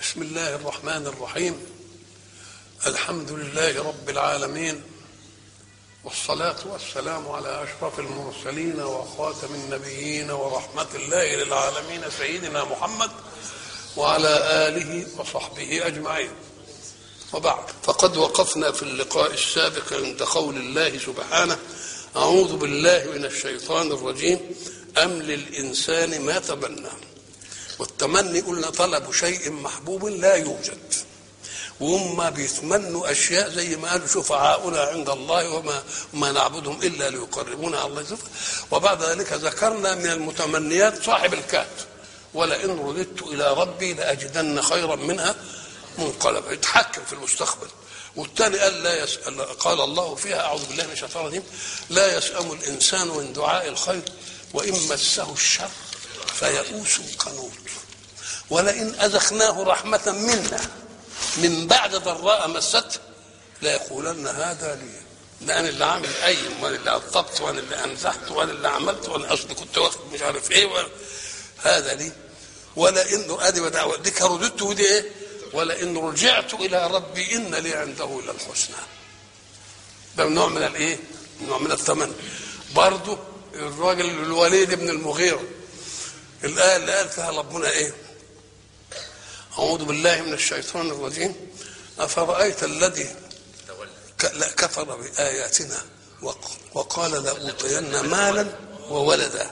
بسم الله الرحمن الرحيم الحمد لله رب العالمين والصلاة والسلام على أشرف المرسلين وخاتم النبيين ورحمة الله للعالمين سيدنا محمد وعلى آله وصحبه أجمعين وبعد فقد وقفنا في اللقاء السابق عند قول الله سبحانه أعوذ بالله من الشيطان الرجيم أم للإنسان ما تمنى والتمني قلنا طلب شيء محبوب لا يوجد وهم بيتمنوا اشياء زي ما قالوا شفعاؤنا عند الله وما ما نعبدهم الا ليقربونا على الله زلفى وبعد ذلك ذكرنا من المتمنيات صاحب الكهف ولئن رددت الى ربي لاجدن خيرا منها منقلبا يتحكم في المستقبل والثاني قال لا يسأل قال الله فيها اعوذ بالله من الشيطان الرجيم لا يسأم الانسان من دعاء الخير وان مسه الشر فيئوس قنوط ولئن اذقناه رحمه منا من بعد ضراء مسته ليقولن هذا لي ده انا اللي عامل قيم وانا اللي قطبت وانا اللي انزحت وانا اللي عملت وانا اصلي كنت واخد مش عارف ايه وأنا هذا لي ولئن ادي ودعوه دي رددت ودي ايه ولئن رجعت الى ربي ان لي عنده الا الحسنى ده نوع من الايه نوع من التمني برضه الراجل الوليد بن المغيره الايه اللي قال فيها ربنا ايه أعوذ بالله من الشيطان الرجيم أفرأيت الذي كفر بآياتنا وقال لأوتين مالا وولدا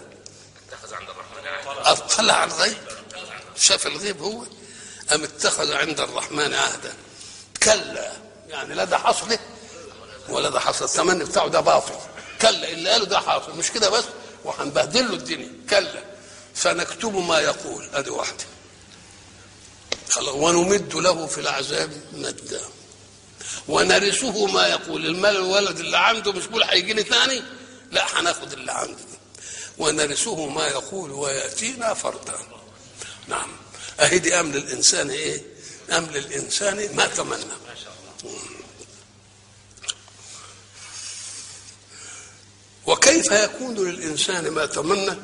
اطلع على الغيب شاف الغيب هو أم اتخذ عند الرحمن عهدا كلا يعني لا ده حصل ولا ده حصل التمني بتاعه ده باطل كلا اللي قاله ده حاصل مش كده بس وهنبهدل له الدنيا كلا سنكتب ما يقول ادي واحده ونمد له في العذاب مدا ونرثه ما يقول المال الولد اللي عنده مش بيقول هيجي لي ثاني لا هناخد اللي عنده ونرثه ما يقول وياتينا فردا نعم اهي دي امن الانسان ايه امن الانسان ما تمنى وكيف يكون للانسان ما تمنى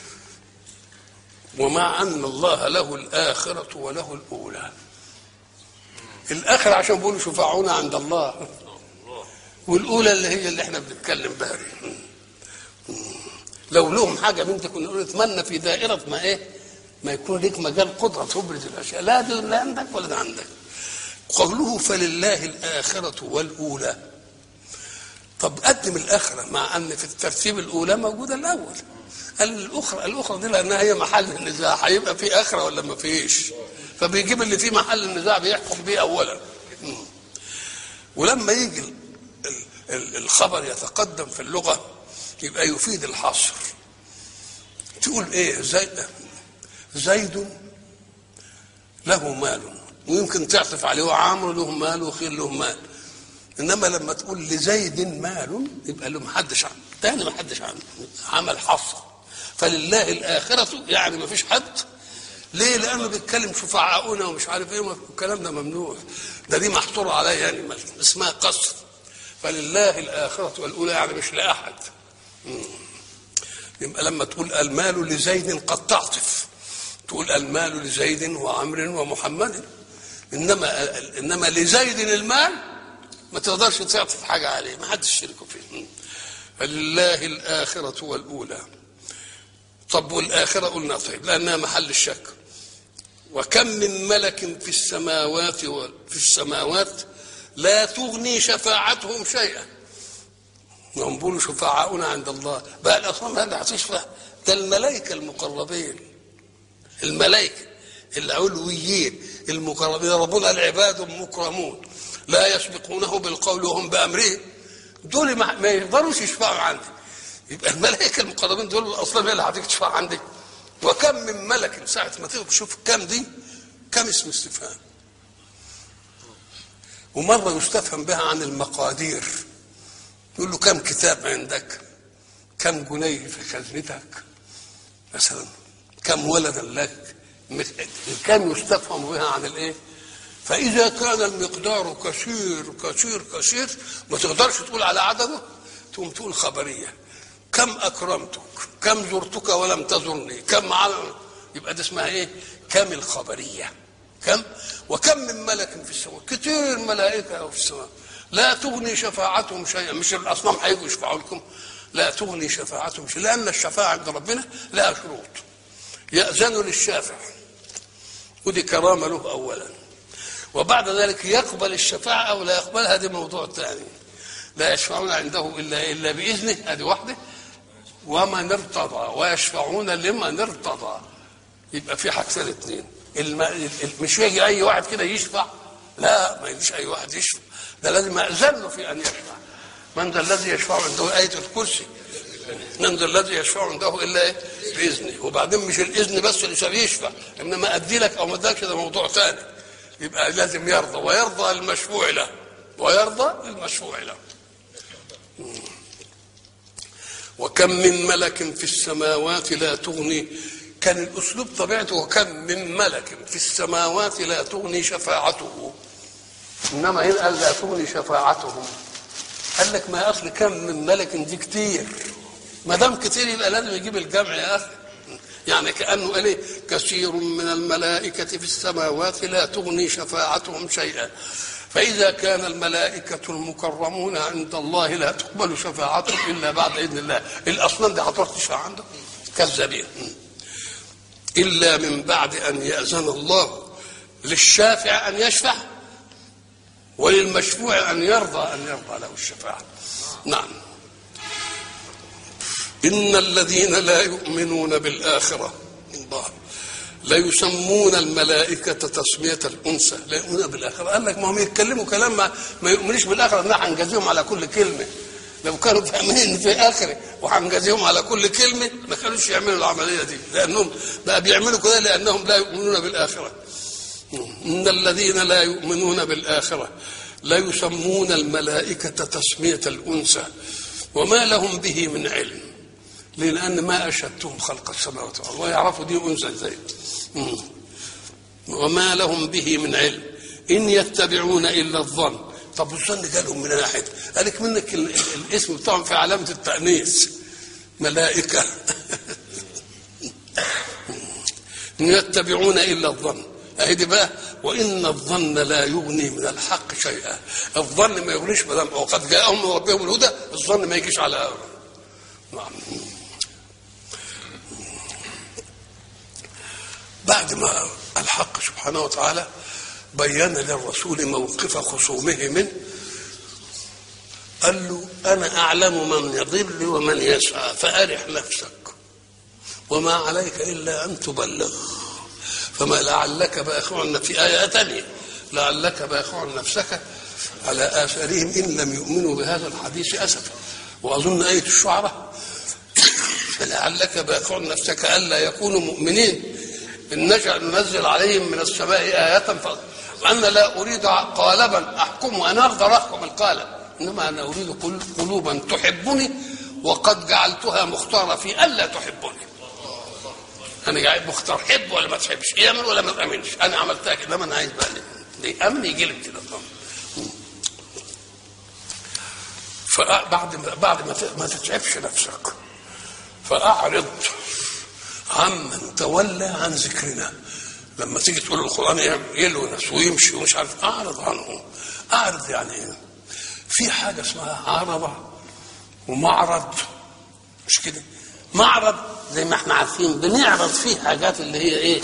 ومع ان الله له الاخره وله الاولى الاخره عشان بيقولوا شفاعونا عند الله والاولى اللي هي اللي احنا بنتكلم بها دي لو لهم حاجه بنت كنا نقول اتمنى في دائره ما ايه ما يكون لك مجال قدره تبرز الاشياء لا ده لا عندك ولا ده عندك قوله فلله الاخره والاولى طب قدم الاخره مع ان في الترتيب الاولى موجوده الاول قال الاخرى الاخرى دي لانها هي محل النزاع هيبقى في اخره ولا ما فيش فبيجيب اللي فيه محل النزاع بيحكم بيه اولا ولما يجي الخبر يتقدم في اللغه يبقى يفيد الحصر تقول ايه زيد زيد له مال ويمكن تعطف عليه وعمرو له مال وخيل له مال انما لما تقول لزيد مال يبقى له محدش عنه تاني محدش عنه عمل حصر فلله الآخرة يعني ما فيش حد ليه لأنه بيتكلم شفعاؤنا ومش عارف ايه الكلام ده ممنوع ده دي محصورة عليها يعني اسمها قصر فلله الآخرة والأولى يعني مش لأحد يبقى لما تقول المال لزيد قد تعطف تقول المال لزيد وعمر ومحمد انما انما لزيد المال ما تقدرش تعطف حاجه عليه ما حدش شركه فيه فلله الآخرة والأولى طب والآخرة قلنا طيب لأنها محل الشك وكم من ملك في السماوات في السماوات لا تغني شفاعتهم شيئا هم بيقولوا شفعاؤنا عند الله بقى الأصنام هذا هتشفع ده الملائكة المقربين الملائكة العلويين المقربين ربنا العباد مكرمون لا يسبقونه بالقول وهم بأمره دول ما يقدروش يشفعوا عندي يبقى الملائكه المقربين دول اصلا هي اللي هتيجي تشفع عندك وكم من ملك ساعه ما تيجي تشوف كم دي كم اسم استفهام ومره يستفهم بها عن المقادير يقول له كم كتاب عندك كم جنيه في خزنتك مثلا كم ولدا لك كم يستفهم بها عن الايه فإذا كان المقدار كثير كثير كثير ما تقدرش تقول على عدده تقوم تقول خبرية كم أكرمتك كم زرتك ولم تزرني كم عمل يبقى ده اسمها إيه كم الخبرية كم وكم من ملك في السماء كتير ملائكة في السماء لا تغني شفاعتهم شيئا مش الأصنام هيجوا يشفعوا لكم لا تغني شفاعتهم شيئا لأن الشفاعة عند ربنا لها شروط يأذن للشافع ودي كرامة له أولا وبعد ذلك يقبل الشفاعة أو لا يقبلها دي موضوع ثاني لا يشفعون عنده إلا إلا بإذنه هذه واحدة ومن ارتضى ويشفعون لمن ارتضى يبقى في حاجتين اثنين الم... مش يجي اي واحد كده يشفع لا ما يجيش اي واحد يشفع ده لازم اذن له في ان يشفع من ذا الذي يشفع عنده ايه الكرسي من ذا الذي يشفع عنده الا ايه باذنه وبعدين مش الاذن بس اللي يشفع انما ادي لك او ما ادكش ده موضوع ثاني يبقى لازم يرضى ويرضى المشفوع له ويرضى المشفوع له وكم من ملك في السماوات لا تغني كان الاسلوب طبيعته وكم من ملك في السماوات لا تغني شفاعته انما هنا قال لا تغني شفاعتهم قال لك ما اصل كم من ملك دي كتير ما دام كتير يبقى لازم يجيب الجمع يا اخي يعني كانه قال ايه كثير من الملائكه في السماوات لا تغني شفاعتهم شيئا فإذا كان الملائكة المكرمون عند الله لا تقبل شفاعتهم إلا بعد إذن الله الأصنام دي هتروح تشفع عنده كذابين إلا من بعد أن يأذن الله للشافع أن يشفع وللمشفوع أن يرضى أن يرضى له الشفاعة نعم إن الذين لا يؤمنون بالآخرة الله ليسمون الملائكة تسمية الأنثى لا يؤمنون بالآخرة قال لك ما هم يتكلموا كلام ما, ما يؤمنوش بالآخرة إن هنجازيهم على كل كلمة لو كانوا فاهمين في آخره وهنجازيهم على كل كلمة ما كانوش يعملوا العملية دي لأنهم بقى بيعملوا كده لأنهم لا يؤمنون بالآخرة إن الذين لا يؤمنون بالآخرة لا يسمون الملائكة تسمية الأنثى وما لهم به من علم لأن ما أشهدتهم خلق السماوات والأرض ويعرفوا دي أنثى إزاي وما لهم به من علم إن يتبعون إلا الظن طب والظن جالهم من ناحية قالك منك الاسم بتاعهم في علامة التأنيث ملائكة إن يتبعون إلا الظن أهي دي بقى وإن الظن لا يغني من الحق شيئا الظن ما يغنيش ما دام وقد جاءهم من ربهم الهدى الظن ما يجيش على نعم بعد ما الحق سبحانه وتعالى بين للرسول موقف خصومه منه قال له أنا أعلم من يضل ومن يسعى فأرح نفسك وما عليك إلا أن تبلغ فما لعلك باخع في آية ثانية لعلك باخع نفسك على آثارهم إن لم يؤمنوا بهذا الحديث أسفا وأظن آية الشعراء فلعلك باخع نفسك ألا يكونوا مؤمنين إن نجعل ننزل عليهم من السماء آية ف... وأنا لا أريد قالبا أحكم وأنا أقدر أحكم القالب إنما أنا أريد قلوبا تحبني وقد جعلتها مختارة في ألا تحبني أنا قاعد مختار حب ولا ما تحبش يأمن ولا ما تأمنش أنا عملتها كده ما أنا عايز بقى ليه أمن يجي لك كده فبعد ما بعد ما ما تتعبش نفسك فأعرض عمن تولى عن ذكرنا لما تيجي تقول القرآن يلونس ويمشي ومش عارف أعرض عنه أعرض يعني إيه؟ في حاجة اسمها عرضة ومعرض مش كده معرض زي ما احنا عارفين بنعرض فيه حاجات اللي هي ايه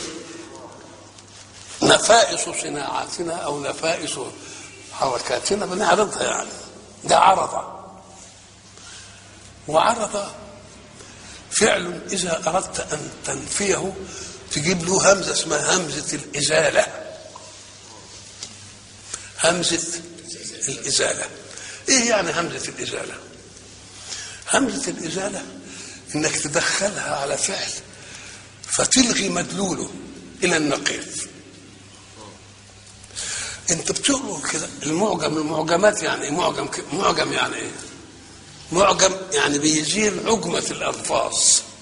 نفائس صناعاتنا او نفائس حركاتنا بنعرضها يعني ده عرض وعرض فعل اذا اردت ان تنفيه تجيب له همزه اسمها همزه الازاله همزه الازاله ايه يعني همزه الازاله همزه الازاله انك تدخلها على فعل فتلغي مدلوله الى النقيض انت بتقرا كده المعجم المعجمات يعني معجم معجم يعني ايه معجم يعني بيزيل عجمة الألفاظ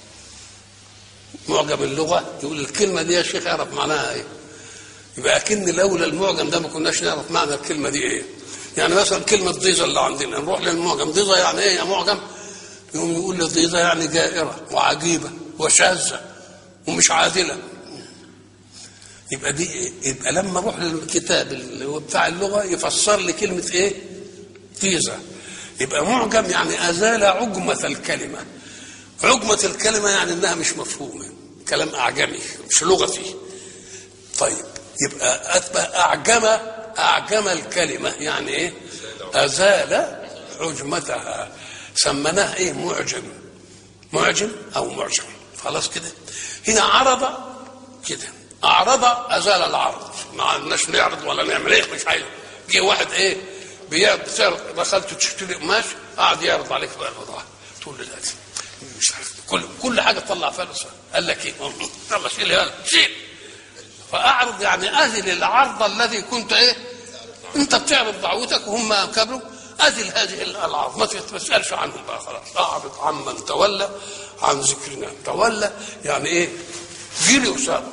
معجم اللغة يقول الكلمة دي يا شيخ اعرف معناها ايه يبقى أكن لولا المعجم ده ما كناش نعرف معنى الكلمة دي ايه يعني مثلا كلمة ضيزة اللي عندنا نروح للمعجم ضيزة يعني ايه يا معجم يقوم يقول لي ضيزة يعني جائرة وعجيبة وشاذة ومش عادلة يبقى دي يبقى لما اروح للكتاب اللي هو بتاع اللغه يفسر لي كلمه ايه؟ فيزا يبقى معجم يعني ازال عجمه الكلمه عجمه الكلمه يعني انها مش مفهومه كلام اعجمي مش لغتي طيب يبقى أتبع أعجم أعجم الكلمة يعني إيه؟ أزال عجمتها سميناه إيه؟ معجم معجم أو معجم خلاص كده هنا عرض كده أعرض أزال العرض ما عندناش نعرض ولا نعمل إيه مش عايز جه واحد إيه؟ بيعرض دخلت تشتري قماش قعد يعرض عليك بقى البضاعة تقول له لا مش عارف كل كل حاجة تطلع فيها قال لك إيه؟ يلا شيل هذا شيل فاعرض يعني اذل العرض الذي كنت ايه انت بتعرض دعوتك وهم كبروا اذل هذه العرض ما تسالش عنهم بقى خلاص اعرض عمن تولى عن ذكرنا تولى يعني ايه جري وساب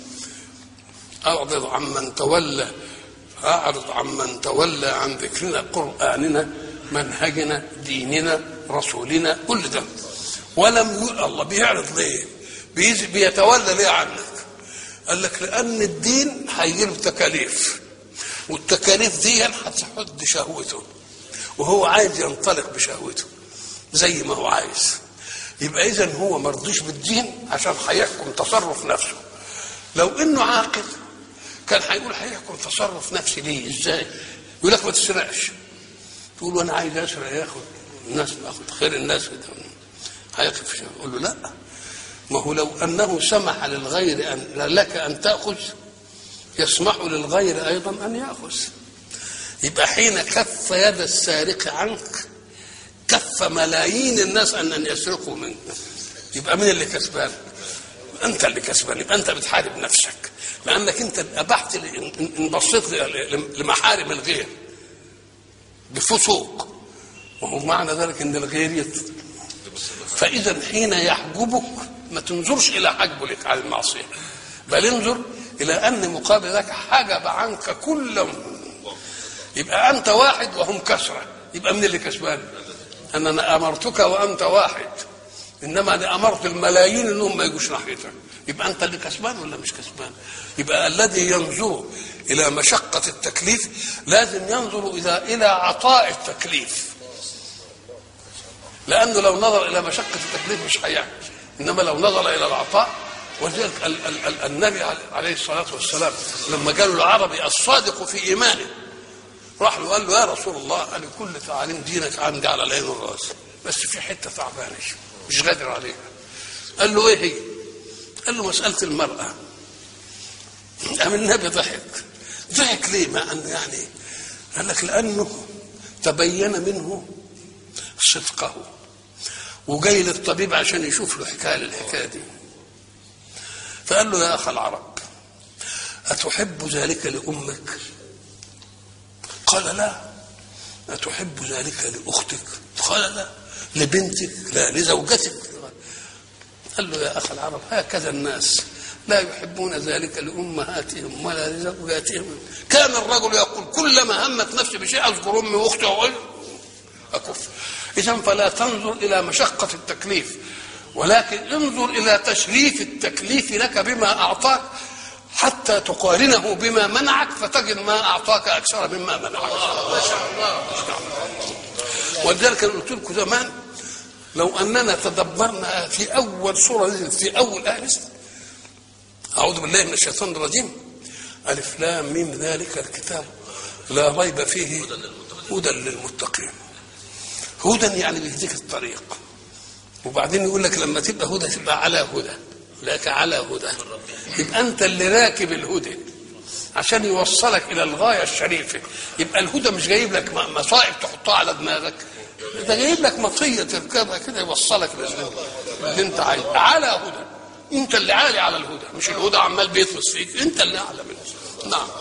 اعرض عمن تولى اعرض عمن تولى عن ذكرنا قراننا منهجنا ديننا رسولنا كل ده ولم ي... الله بيعرض ليه بيز... بيتولى ليه عنك قال لك لان الدين هيجيب تكاليف والتكاليف دي هتحد شهوته وهو عايز ينطلق بشهوته زي ما هو عايز يبقى اذا هو مرضيش بالدين عشان هيحكم تصرف نفسه لو انه عاقل كان هيقول هيحكم تصرف نفسي ليه ازاي يقول لك ما تسرقش تقول له انا عايز اسرق ياخد الناس باخد خير الناس هيقف يقول له لا ما هو لو انه سمح للغير ان لك ان تاخذ يسمح للغير ايضا ان ياخذ يبقى حين كف يد السارق عنك كف ملايين الناس ان ان يسرقوا منك يبقى مين اللي كسبان؟ انت اللي كسبان يبقى انت بتحارب نفسك لانك انت ابحت ان بصيت لمحارم الغير بفسوق وهو معنى ذلك ان الغير يت... فاذا حين يحجبك ما تنظرش الى حجبه لك على المعصيه بل انظر الى ان مقابل ذلك حجب عنك كل يبقى انت واحد وهم كثره يبقى من اللي كسبان انا امرتك وانت واحد انما انا امرت الملايين انهم ما يجوش ناحيتك يبقى انت اللي كسبان ولا مش كسبان يبقى الذي ينظر الى مشقه التكليف لازم ينظر الى الى عطاء التكليف لانه لو نظر الى مشقه التكليف مش هيعمل انما لو نظر الى العطاء ولذلك ال- ال- ال- النبي عليه الصلاه والسلام لما قالوا العربي الصادق في ايمانه راح له قال له يا رسول الله انا كل تعاليم دينك عندي على العين والراس بس في حته تعبانه مش قادر عليها قال له ايه هي؟ قال له مساله المراه قام النبي ضحك ضحك ليه مع انه يعني قال لك لانه تبين منه صدقه وجاي للطبيب عشان يشوف له حكايه للحكايه دي فقال له يا اخ العرب اتحب ذلك لامك قال لا أتحب ذلك لأختك قال لا لبنتك لا لزوجتك قال له يا أخ العرب هكذا الناس لا يحبون ذلك لأمهاتهم ولا لزوجاتهم كان الرجل يقول كلما همت نفسي بشيء أذكر أمي وأختي وأقول أكف إذا فلا تنظر إلى مشقة التكليف ولكن انظر إلى تشريف التكليف لك بما أعطاك حتى تقارنه بما منعك فتجد ما اعطاك اكثر مما منعك ولذلك انا قلت لكم زمان لو اننا تدبرنا في اول سوره نزلت في اول ايه نزلت اعوذ بالله من الشيطان الرجيم الف لام ميم ذلك الكتاب لا ريب فيه هدى للمتقين هدى يعني بيهديك الطريق وبعدين يقول لك لما تبقى هدى تبقى على هدى لك على هدى يبقى انت اللي راكب الهدى عشان يوصلك الى الغايه الشريفه يبقى الهدى مش جايب لك مصائب تحطها على دماغك ده جايب لك مطيه تركبها كده يوصلك اللي انت عايزه على هدى انت اللي عالي على الهدى مش الهدى عمال بيطمس فيك انت اللي اعلى منه نعم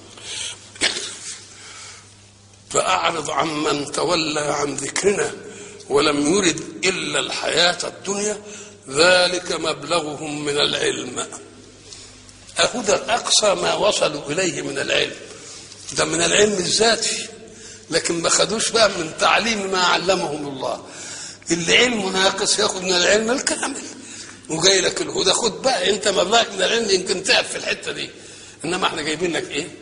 فاعرض عمن تولى عن ذكرنا ولم يرد الا الحياه الدنيا ذلك مبلغهم من العلم أهدى أقصى ما وصلوا إليه من العلم ده من العلم الذاتي لكن ما خدوش بقى من تعليم ما علمهم الله اللي علمه ناقص ياخد من العلم الكامل وجاي لك الهدى خد بقى انت مبلغك من العلم يمكن تقف في الحته دي انما احنا جايبين لك ايه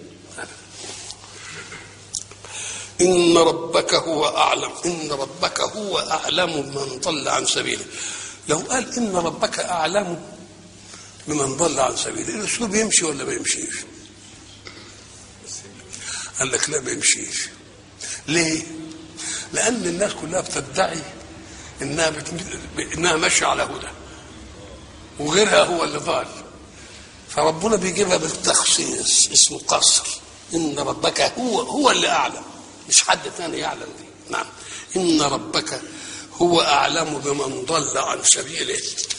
ان ربك هو اعلم ان ربك هو اعلم بمن ضل عن سبيله لو قال ان ربك اعلم بمن ضل عن سبيله الاسلوب يمشي ولا ما يمشيش قال لك لا ما يمشيش ليه لان الناس كلها بتدعي انها بت... انها ماشيه على هدى وغيرها هو اللي ضال فربنا بيجيبها بالتخصيص اسمه قصر ان ربك هو هو اللي اعلم مش حد ثاني يعلم دي نعم ان ربك هو اعلم بمن ضل عن سبيله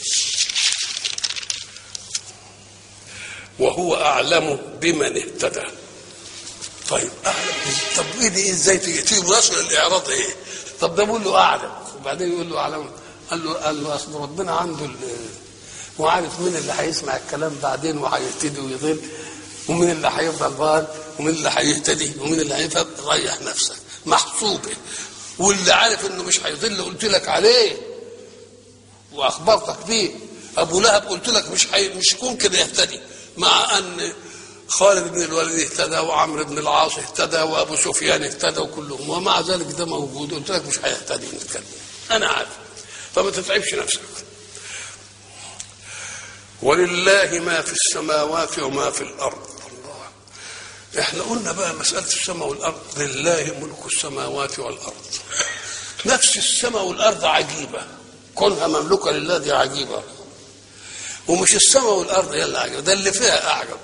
وهو اعلم بمن اهتدى طيب اعلم طب ايه دي ازاي تيجي تيجي بنصر الاعراض ايه طب ده بيقول له اعلم وبعدين يقول له اعلم قال له قال له اصل ربنا عنده وعارف مين اللي هيسمع الكلام بعدين وهيهتدي ويضل ومين اللي هيفضل ضال ومين اللي هيهتدي ومين اللي هيفهم ريح نفسك محسوبه واللي عارف انه مش هيضل قلت لك عليه واخبرتك بيه ابو لهب قلت لك مش حي... مش ممكن يهتدي مع ان خالد بن الوليد اهتدى وعمرو بن العاص اهتدى وابو سفيان اهتدى وكلهم ومع ذلك ده موجود قلت لك مش هيهتدي نتكلم انا عارف فما تتعبش نفسك ولله ما في السماوات وما في الارض الله احنا قلنا بقى مساله السماء والارض لله ملك السماوات والارض نفس السماء والارض عجيبه كونها مملوكه لله دي عجيبه ومش السماء والارض هي اللي عجيبه ده اللي فيها اعجب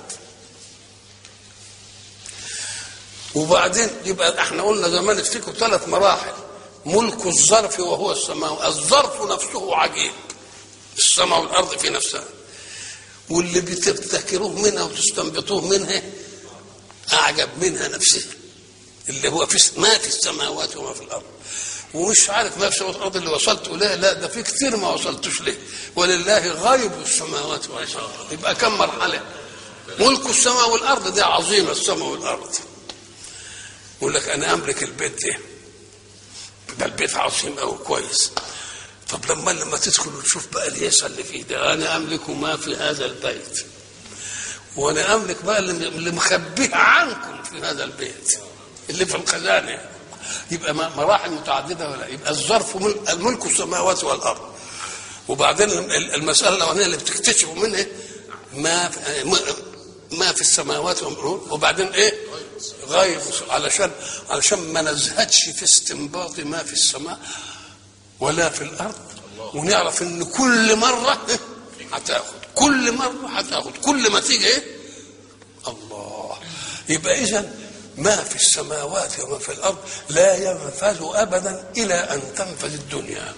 وبعدين يبقى احنا قلنا زمان افتكروا ثلاث مراحل ملك الظرف وهو السماء الظرف نفسه عجيب السماء والارض في نفسها واللي بتبتكروه منها وتستنبطوه منها اعجب منها نفسها اللي هو في ما في السماوات وما في الارض ومش عارف ما في السماوات والارض اللي وصلت اليه لا ده في كتير ما وصلتش ليه ولله غيب السماوات والارض يبقى كم مرحله ملك السماء والارض دي عظيمه السماء والارض يقول لك انا املك البيت ده ده البيت عظيم قوي كويس طب لما لما تدخل وتشوف بقى الهيصه اللي فيه ده انا املك ما في هذا البيت وانا املك بقى اللي مخبيه عنكم في هذا البيت اللي في الخزانه يبقى مراحل متعدده ولا يبقى الظرف الملك السماوات والارض وبعدين المساله الاولانيه اللي بتكتشفوا منها ما ما في السماوات وبعدين ايه غيب علشان علشان ما نزهدش في استنباط ما في السماء ولا في الارض ونعرف ان كل مره هتاخد كل مره هتاخد كل ما تيجي ايه الله يبقى اذا ما في السماوات وما في الارض لا ينفذ ابدا الى ان تنفذ الدنيا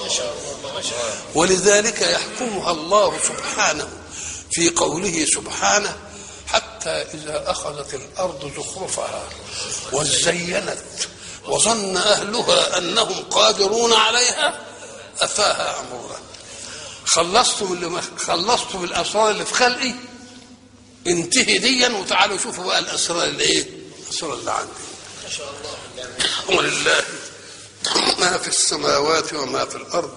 ولذلك يحكمها الله سبحانه في قوله سبحانه حتى إذا أخذت الأرض زخرفها وزينت وظن أهلها أنهم قادرون عليها أتاها أمرنا خلصتم اللي خلصتم الأسرار اللي في خلقي انتهي ديا وتعالوا شوفوا بقى الأسرار اللي إيه؟ الأسرار اللي عندي ما شاء الله ولله ما في السماوات وما في الأرض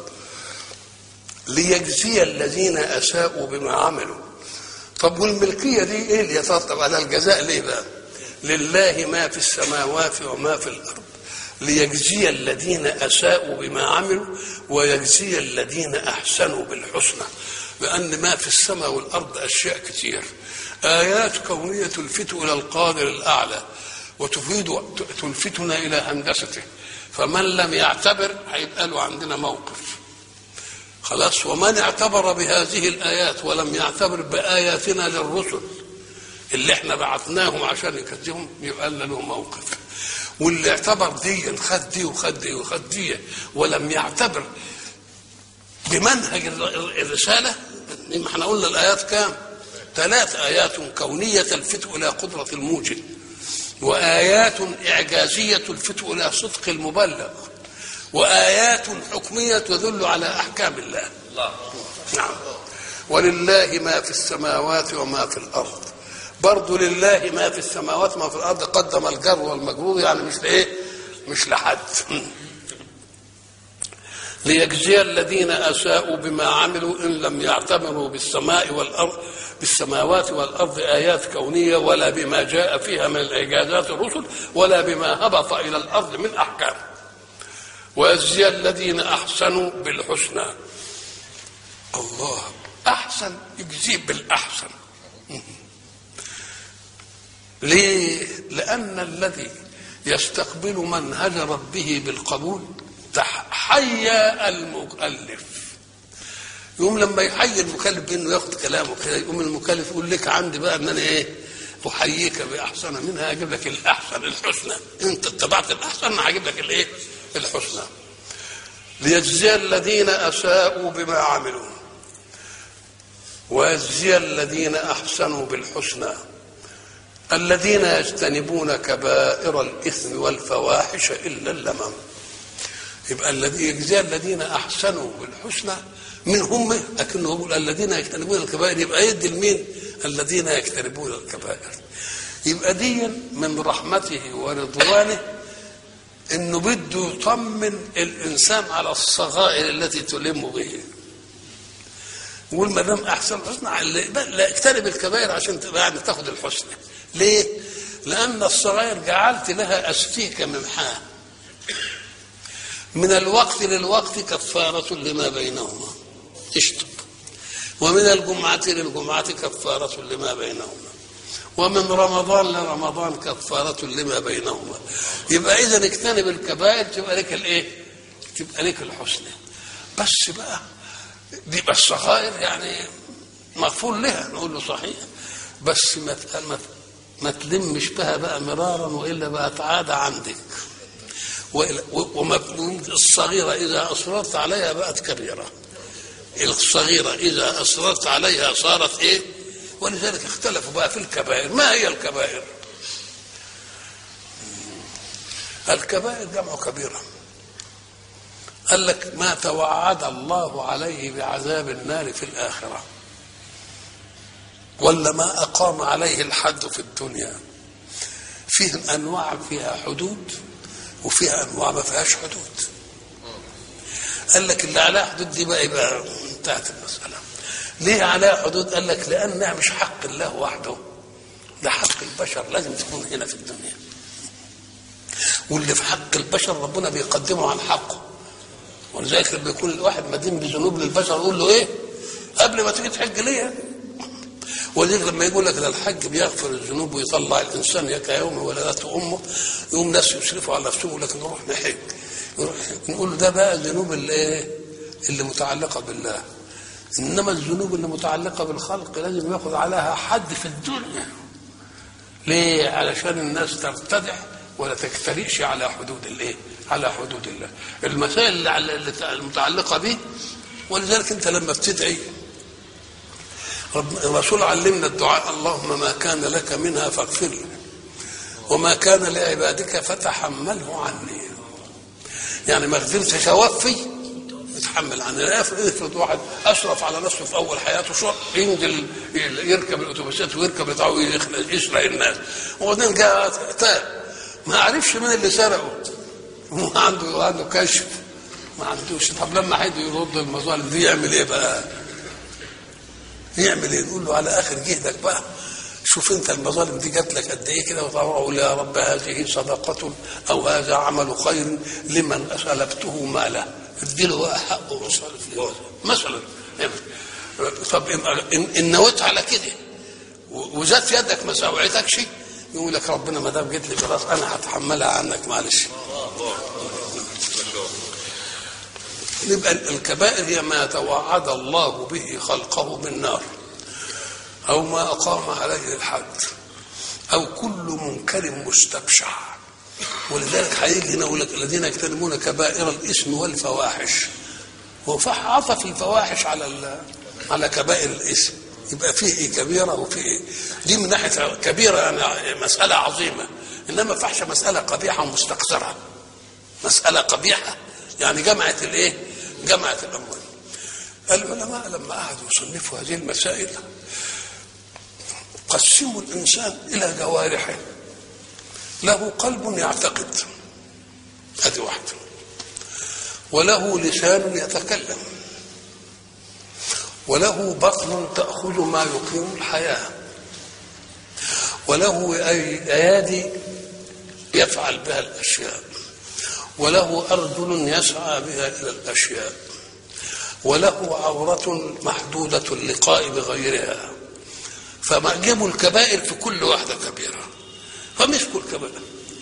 ليجزي الذين أساءوا بما عملوا طب والملكيه دي ايه اللي يترتب على الجزاء ليه بقى؟ لله ما في السماوات وما في الارض ليجزي الذين اساءوا بما عملوا ويجزي الذين احسنوا بالحسنى لان ما في السماء والارض اشياء كتير ايات كونيه تلفت الى القادر الاعلى وتفيد تلفتنا الى هندسته فمن لم يعتبر هيبقى له عندنا موقف خلاص ومن اعتبر بهذه الايات ولم يعتبر باياتنا للرسل اللي احنا بعثناهم عشان يكذبهم يبقى لنا له موقف واللي اعتبر دي خد دي وخد دي وخد دي ولم يعتبر بمنهج الرساله ما احنا قلنا الايات كام؟ ثلاث ايات كونيه تلفت الى قدره الموجد وايات اعجازيه تلفت الى صدق المبلغ وآيات حكمية تدل على أحكام الله الله نعم ولله ما في السماوات وما في الأرض برضو لله ما في السماوات وما في الأرض قدم الجر والمجرور يعني مش لإيه مش لحد ليجزي الذين اساءوا بما عملوا ان لم يعتبروا بالسماء والارض بالسماوات والارض ايات كونيه ولا بما جاء فيها من الاعجازات الرسل ولا بما هبط الى الارض من احكام ويجزي الذين احسنوا بالحسنى الله احسن يجزيه بالاحسن ليه لان الذي يستقبل منهج ربه بالقبول تحيا المكلف يقوم لما يحيي المكلف بانه ياخد كلامه كده يقوم المكلف يقول لك عندي بقى ان انا ايه احييك باحسن منها اجيب لك الاحسن الحسنى انت اتبعت الاحسن انا هجيب لك الايه الحسنى ليجزي الذين اساءوا بما عملوا ويجزي الذين احسنوا بالحسنى الذين يجتنبون كبائر الاثم والفواحش الا اللمم يبقى الذي يجزي الذين احسنوا بالحسنى من هم لكنه يقول الذين يجتنبون الكبائر يبقى يدي لمين الذين يجتنبون الكبائر يبقى دي من رحمته ورضوانه انه بده يطمن الانسان على الصغائر التي تلم به يقول ما دام احسن حسنى لا اجتنب الكبائر عشان تبقى يعني تاخد الحسنى ليه؟ لان الصغائر جعلت لها استيك ممحاه من الوقت للوقت كفارة لما بينهما اشطب ومن الجمعة للجمعة كفارة لما بينهما ومن رمضان لرمضان كفارة لما بينهما يبقى إذا اجتنب الكبائر تبقى لك الإيه؟ تبقى لك الحسنى بس بقى دي بس الصغائر يعني مغفور لها نقول له صحيح بس ما ما ما تلمش بها بقى مرارا والا بقت عاده عندك الصغيرة إذا أصررت عليها بقت كبيرة الصغيرة إذا أصررت عليها صارت إيه ولذلك اختلفوا بقى في الكبائر ما هي الكبائر الكبائر جمع كبيرة قال لك ما توعد الله عليه بعذاب النار في الآخرة ولا ما أقام عليه الحد في الدنيا فيه أنواع فيها حدود وفيها انواع ما فيهاش حدود قال لك اللي عليها حدود دي بقى يبقى انتهت المساله ليه عليها حدود قال لك لانها مش حق الله وحده ده حق البشر لازم تكون هنا في الدنيا واللي في حق البشر ربنا بيقدمه عن حقه ولذلك لما يكون الواحد مدين بذنوب للبشر يقول له ايه قبل ما تيجي تحج ليه ولذلك لما يقول لك ده الحج بيغفر الذنوب ويطلع الانسان يك يوم ولدته امه يقوم ناس يشرفوا على نفسهم يقول لك نروح نحج نروح نقول له ده بقى الذنوب اللي ايه اللي متعلقه بالله انما الذنوب اللي متعلقه بالخلق لازم ياخذ عليها حد في الدنيا ليه علشان الناس ترتدع ولا تجترئش على حدود الايه على حدود الله المسائل اللي المتعلقه به ولذلك انت لما بتدعي الرسول علمنا الدعاء اللهم ما كان لك منها فاغفر لي وما كان لعبادك فتحمله عني يعني ما قدرتش اوفي يتحمل عني افرض واحد اشرف على نفسه في اول حياته شو ينزل يركب الاتوبيسات ويركب بتاعه يسرق الناس وبعدين جاء تاب ما عرفش مين اللي سرقه ما عنده عنده كشف ما عندوش طب لما حد يرد المظالم دي يعمل ايه بقى؟ يعمل ايه؟ نقول له على اخر جهدك بقى شوف انت المظالم دي جات لك قد ايه كده وتقول يا رب هذه صدقة او هذا عمل خير لمن اسلبته ماله اديله بقى حقه وصرف له مثلا طب ان, إن نويت على كده وزادت يدك ما سوعتكش يقول لك ربنا ما دام جيت لي خلاص انا هتحملها عنك معلش يبقى الكبائر هي ما توعد الله به خلقه بالنار أو ما أقام عليه الحد أو كل منكر مستبشع ولذلك هيجي هنا يقول لك الذين يجتنبون كبائر الإثم والفواحش وعطف الفواحش على على كبائر الإثم يبقى فيه إيه كبيرة وفيه إيه دي من ناحية كبيرة يعني مسألة عظيمة إنما فحش مسألة قبيحة ومستقذرة مسألة قبيحة يعني جمعت الإيه؟ جمعت الأموال العلماء لما قعدوا يصنفوا هذه المسائل قسموا الإنسان إلى جوارحه له قلب يعتقد هذه واحدة وله لسان يتكلم وله بطن تأخذ ما يقيم الحياة وله أيادي يفعل بها الأشياء وله أرجل يسعى بها إلى الأشياء وله عورة محدودة اللقاء بغيرها فمعجب الكبائر في كل واحدة كبيرة فمسكوا الكبائر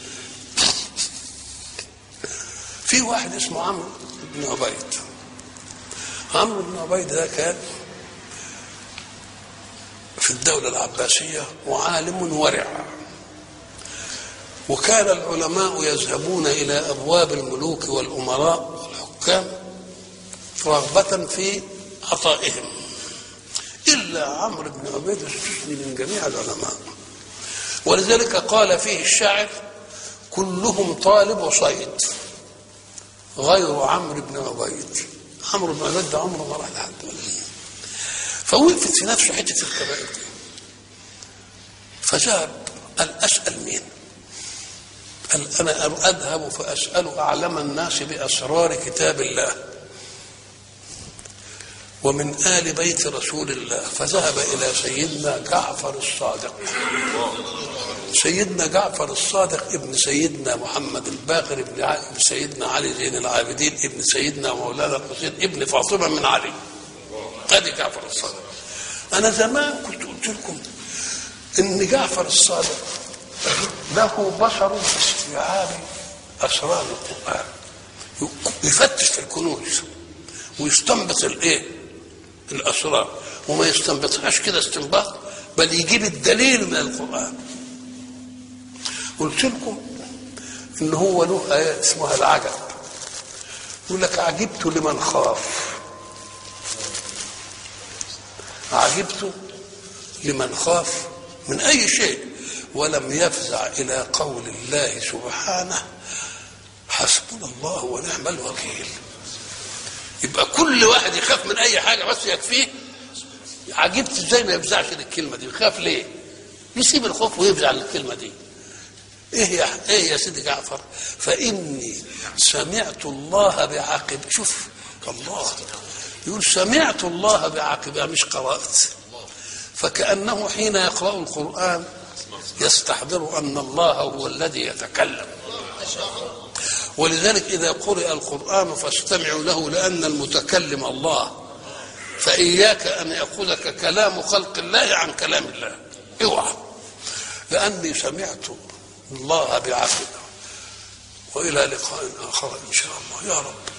في واحد اسمه عمرو بن عبيد عمرو بن عبيد ده كان في الدولة العباسية وعالم ورع وكان العلماء يذهبون إلى أبواب الملوك والأمراء والحكام رغبة في عطائهم إلا عمرو بن عبيد استثني من جميع العلماء ولذلك قال فيه الشاعر كلهم طالب صيد غير عمرو بن عبيد عمرو بن عبيد ده عمره ما راح لحد فوقفت في نفسه حته الكبائر دي فذهب قال اسال مين؟ قال انا اذهب فاسال اعلم الناس باسرار كتاب الله ومن آل بيت رسول الله فذهب إلى سيدنا جعفر الصادق سيدنا جعفر الصادق ابن سيدنا محمد الباقر ابن, ابن سيدنا علي زين العابدين ابن سيدنا مولانا الحسين ابن فاطمة من علي ادي جعفر الصادق انا زمان كنت قلت لكم ان جعفر الصادق له بصر في استيعاب اسرار القران يفتش في الكنوز ويستنبط الايه الاسرار وما يستنبطهاش كده استنباط بل يجيب الدليل من القران قلت لكم ان هو له ايه اسمها العجب يقول لك عجبت لمن خاف عجبت لمن خاف من اي شيء ولم يفزع الى قول الله سبحانه حسبنا الله ونعم الوكيل يبقى كل واحد يخاف من اي حاجه بس يكفيه عجبت ازاي ما يفزعش للكلمه دي يخاف ليه يسيب الخوف ويفزع للكلمه دي ايه يا ايه يا سيدي جعفر فاني سمعت الله بعقب شوف الله يقول سمعت الله بعقبها مش قرأت فكأنه حين يقرأ القرآن يستحضر أن الله هو الذي يتكلم ولذلك إذا قرئ القرآن فاستمعوا له لأن المتكلم الله فإياك أن يأخذك كلام خلق الله عن كلام الله اوعى لأني سمعت الله بعقبه وإلى لقاء آخر إن شاء الله يا رب